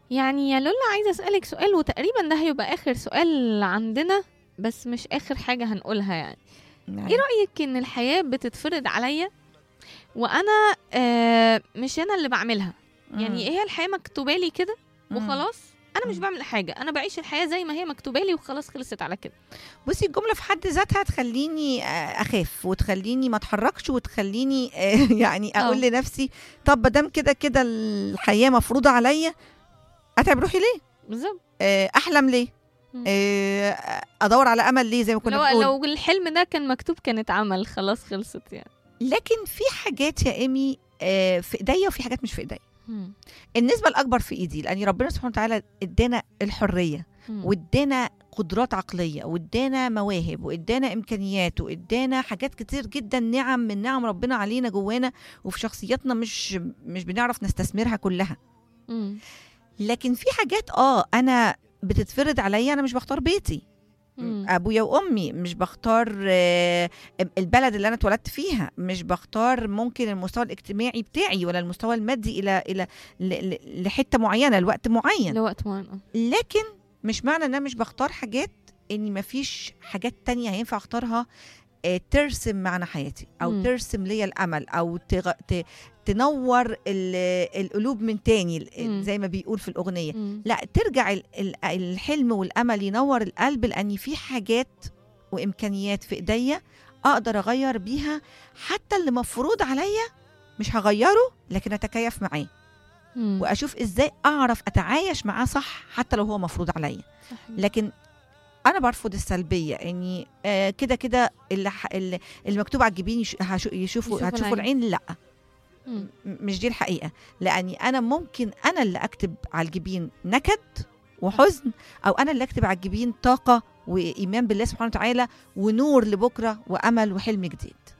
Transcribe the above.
يعني يا لولا عايزة أسألك سؤال وتقريبا ده هيبقى آخر سؤال عندنا بس مش آخر حاجة هنقولها يعني ايه رأيك ان الحياة بتتفرض عليا وانا آه مش انا اللي بعملها يعني هي الحياة مكتوبة لي كده وخلاص انا مش مم. بعمل حاجة انا بعيش الحياة زي ما هي مكتوبة لي وخلاص خلصت على كده بصي الجمله في حد ذاتها تخليني آه، اخاف وتخليني ما اتحركش وتخليني آه، يعني اقول آه. لنفسي طب ما دام كده كده الحياه مفروضه عليا اتعب روحي ليه بالظبط آه، احلم ليه مم. آه، ادور على امل ليه زي ما كنا لو بنقول لو الحلم ده كان مكتوب كانت عمل خلاص خلصت يعني لكن في حاجات يا ايمي آه، في ايديا وفي حاجات مش في ايديا مم. النسبه الاكبر في ايدي لان ربنا سبحانه وتعالى ادانا الحريه مم. وادانا قدرات عقليه وادانا مواهب وادانا امكانيات وادانا حاجات كتير جدا نعم من نعم ربنا علينا جوانا وفي شخصياتنا مش مش بنعرف نستثمرها كلها مم. لكن في حاجات اه انا بتتفرض عليا انا مش بختار بيتي مم. ابويا وامي مش بختار آه، البلد اللي انا اتولدت فيها مش بختار ممكن المستوى الاجتماعي بتاعي ولا المستوى المادي الى الى ل- ل- لحته معينه لوقت معين لوقت معين آه. لكن مش معنى ان انا مش بختار حاجات اني مفيش حاجات تانية هينفع اختارها آه، ترسم معنى حياتي او مم. ترسم لي الامل او تغ... ت... تنور ال- القلوب من تاني ال- مم. زي ما بيقول في الاغنيه مم. لا ترجع ال- ال- الحلم والامل ينور القلب لان في حاجات وامكانيات في ايديا اقدر اغير بيها حتى اللي مفروض عليا مش هغيره لكن اتكيف معاه مم. واشوف ازاي اعرف اتعايش معاه صح حتى لو هو مفروض عليا صحيح. لكن انا برفض السلبيه اني آه كده كده اللي, ح- اللي اللي مكتوب على الجبين يش- هشو- يشوفوا يشوفوا هتشوفوا العين. العين لا مم. م- مش دي الحقيقه لاني انا ممكن انا اللي اكتب على الجبين نكد وحزن او انا اللي اكتب على الجبين طاقه وايمان بالله سبحانه وتعالى ونور لبكره وامل وحلم جديد